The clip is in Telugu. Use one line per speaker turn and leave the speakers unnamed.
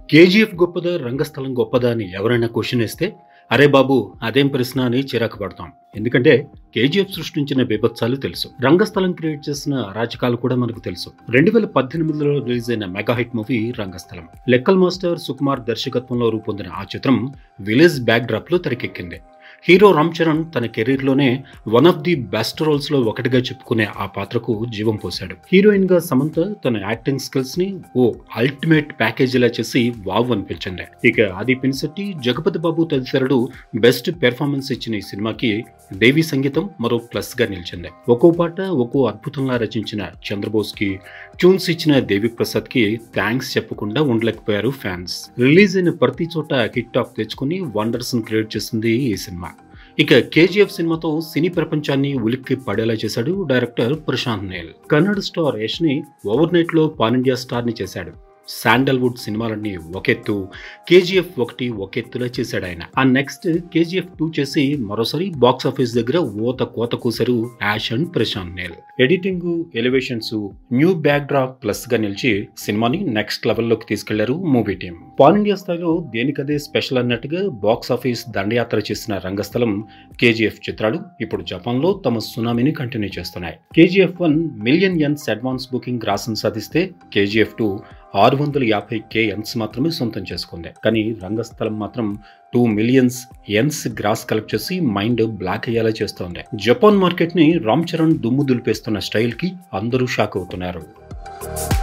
కేజీఎఫ్ గొప్పదా రంగస్థలం గొప్పదా అని ఎవరైనా క్వశ్చన్ వేస్తే అరే బాబు అదేం ప్రశ్న అని చిరాకు పడతాం ఎందుకంటే కేజీఎఫ్ సృష్టించిన బీభత్సాలు తెలుసు రంగస్థలం క్రియేట్ చేసిన అరాచకాలు కూడా మనకు తెలుసు రెండు వేల పద్దెనిమిదిలో రిలీజ్ అయిన మెగా హిట్ మూవీ రంగస్థలం లెక్కల్ మాస్టర్ సుకుమార్ దర్శకత్వంలో రూపొందిన ఆ చిత్రం విలేజ్ బ్యాక్ డ్రాప్ లో తెరకెక్కింది హీరో రామ్ చరణ్ తన కెరీర్లోనే one of the best roles లో ఒకటిగా చెప్పుకునే ఆ పాత్రకు జీవం పోశాడు హీరోయిన్ గా సమంత తన యాక్టింగ్ స్కిల్స్ ని ఓ అల్టిమేట్ ప్యాకేజీలా చేసి వావ్ అనిపించింది ఇక ఆది పిన్సెట్టి జగపతి బాబు తదితరుడు బెస్ట్ పెర్ఫార్మెన్స్ ఇచ్చిన ఈ సినిమాకి దేవి సంగీతం మరో ప్లస్ గా నిలిచింది ఒక్కో పాట ఒక్కో అద్భుతంగా రచించిన చంద్రబోస్ కి ట్యూన్స్ ఇచ్చిన దేవి ప్రసాద్ కి థ్యాంక్స్ చెప్పకుండా ఉండలేకపోయారు ఫ్యాన్స్ రిలీజ్ అయిన ప్రతి చోట హిట్ టాక్ తెచ్చుకుని వండర్స్ క్రియేట్ చేసింది ఈ సినిమా ఇక కేజీఎఫ్ సినిమాతో సినీ ప్రపంచాన్ని ఉలిక్కి పడేలా చేశాడు డైరెక్టర్ ప్రశాంత్ నీల్ కన్నడ స్టార్ యష్ ని ఓవర్ నైట్ లో పాన్ ఇండియా స్టార్ ని చేశాడు శాండల్వుడ్ సినిమాలన్నీ ఒకెత్తు కేజీఎఫ్ ఒకటి ఒకెత్తులా చేశాడు ఆయన ఆ నెక్స్ట్ కేజీఎఫ్ టూ చేసి మరోసారి బాక్స్ ఆఫీస్ దగ్గర ఓత కోత కూసరు Yash and Prashanth Neel editing elevations new backdrop plus గా నిలిచి సినిమాని నెక్స్ట్ లెవెల్లోకి తీసుకెళ్లారు మూవీ టీం పాన్ ఇండియా స్థాయిలో దేనికదే స్పెషల్ అన్నట్టుగా బాక్స్ ఆఫీస్ దండయాత్ర చేసిన రంగస్థలం కేజీఎఫ్ చిత్రాలు ఇప్పుడు జపాన్ లో తమ సునామీని కంటిన్యూ చేస్తున్నాయి KGF one million yens advance booking గ్రాసం సాధిస్తే కేజీఎఫ్ టూ ఆరు వందల యాభై కే ఎన్స్ మాత్రమే సొంతం చేసుకుంది కానీ రంగస్థలం మాత్రం two millions yens gross collect చేసి మైండ్ బ్లాక్ అయ్యేలా చేస్తోంది జపాన్ మార్కెట్ ని రామ్ చరణ్ దుమ్ము దులిపేస్తున్న స్టైల్ కి అందరూ షాక్ అవుతున్నారు